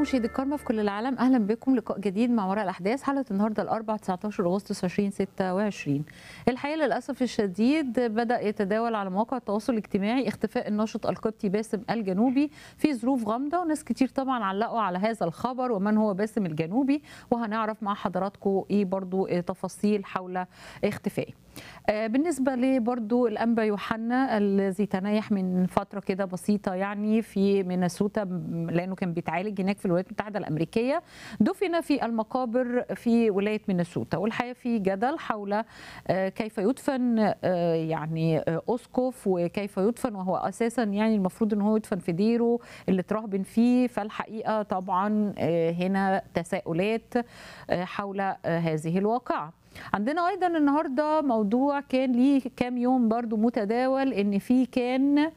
مشاهدي الكرامة في كل العالم أهلا بكم لقاء جديد مع وراء الأحداث حلقة النهاردة الأربعاء 19 أغسطس 2026 الحقيقة للأسف الشديد بدأ يتداول على مواقع التواصل الاجتماعي اختفاء الناشط القبطي باسم الجنوبي في ظروف غامضة وناس كتير طبعا علقوا على هذا الخبر ومن هو باسم الجنوبي وهنعرف مع حضراتكم إيه برضو تفاصيل حول اختفائه بالنسبه لبرضو الانبا يوحنا الذي تنايح من فتره كده بسيطه يعني في مينيسوتا لانه كان بيتعالج هناك في الولايات المتحده الامريكيه دفن في المقابر في ولايه مينيسوتا والحقيقه في جدل حول كيف يدفن يعني اسقف وكيف يدفن وهو اساسا يعني المفروض ان هو يدفن في ديره اللي اترهبن فيه فالحقيقه طبعا هنا تساؤلات حول هذه الواقعه عندنا ايضا النهارده موضوع كان ليه كام يوم برضو متداول ان في كان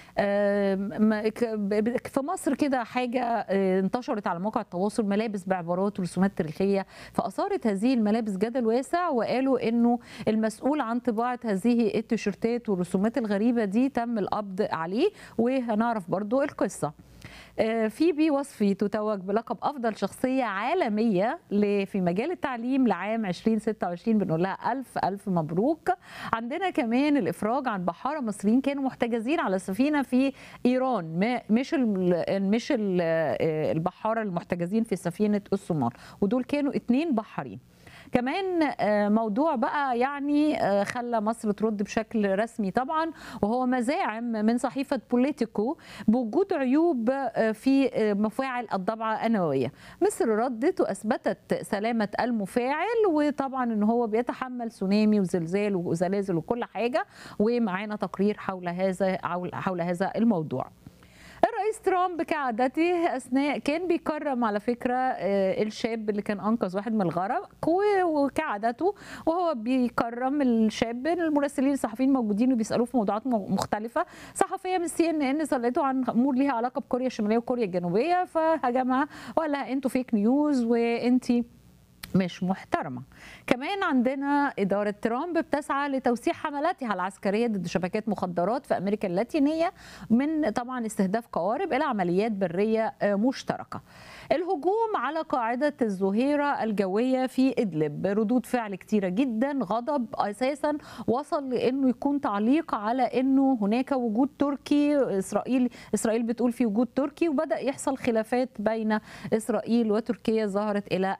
في مصر كده حاجة انتشرت على مواقع التواصل ملابس بعبارات ورسومات تاريخية فأثارت هذه الملابس جدل واسع وقالوا أنه المسؤول عن طباعة هذه التيشيرتات والرسومات الغريبة دي تم القبض عليه وهنعرف برضو القصة فيبي وصفي تتوج بلقب افضل شخصيه عالميه في مجال التعليم لعام 2026 بنقول لها الف الف مبروك عندنا كمان الافراج عن بحاره مصريين كانوا محتجزين على سفينه في ايران مش ال مش ال البحاره المحتجزين في سفينه الصومال ودول كانوا اتنين بحارين كمان موضوع بقى يعني خلى مصر ترد بشكل رسمي طبعا وهو مزاعم من صحيفه بوليتيكو بوجود عيوب في مفاعل الضبعه النوويه مصر ردت واثبتت سلامه المفاعل وطبعا ان هو بيتحمل سونامي وزلزال وزلازل وكل حاجه ومعانا تقرير حول هذا حول هذا الموضوع الرئيس ترامب كعادته اثناء كان بيكرم على فكره الشاب اللي كان انقذ واحد من الغرق وكعادته وهو بيكرم الشاب المراسلين الصحفيين موجودين وبيسالوه في موضوعات مختلفه صحفيه من سي ان ان سالته عن امور ليها علاقه بكوريا الشماليه وكوريا الجنوبيه فهجمها وقال لها انتوا فيك نيوز وانتي مش محترمة كمان عندنا إدارة ترامب بتسعى لتوسيع حملاتها العسكرية ضد شبكات مخدرات في أمريكا اللاتينية من طبعا استهداف قوارب إلى عمليات برية مشتركة الهجوم على قاعدة الظهيرة الجوية في إدلب ردود فعل كتيرة جدا غضب أساسا وصل لأنه يكون تعليق على أنه هناك وجود تركي إسرائيل إسرائيل بتقول في وجود تركي وبدأ يحصل خلافات بين إسرائيل وتركيا ظهرت إلى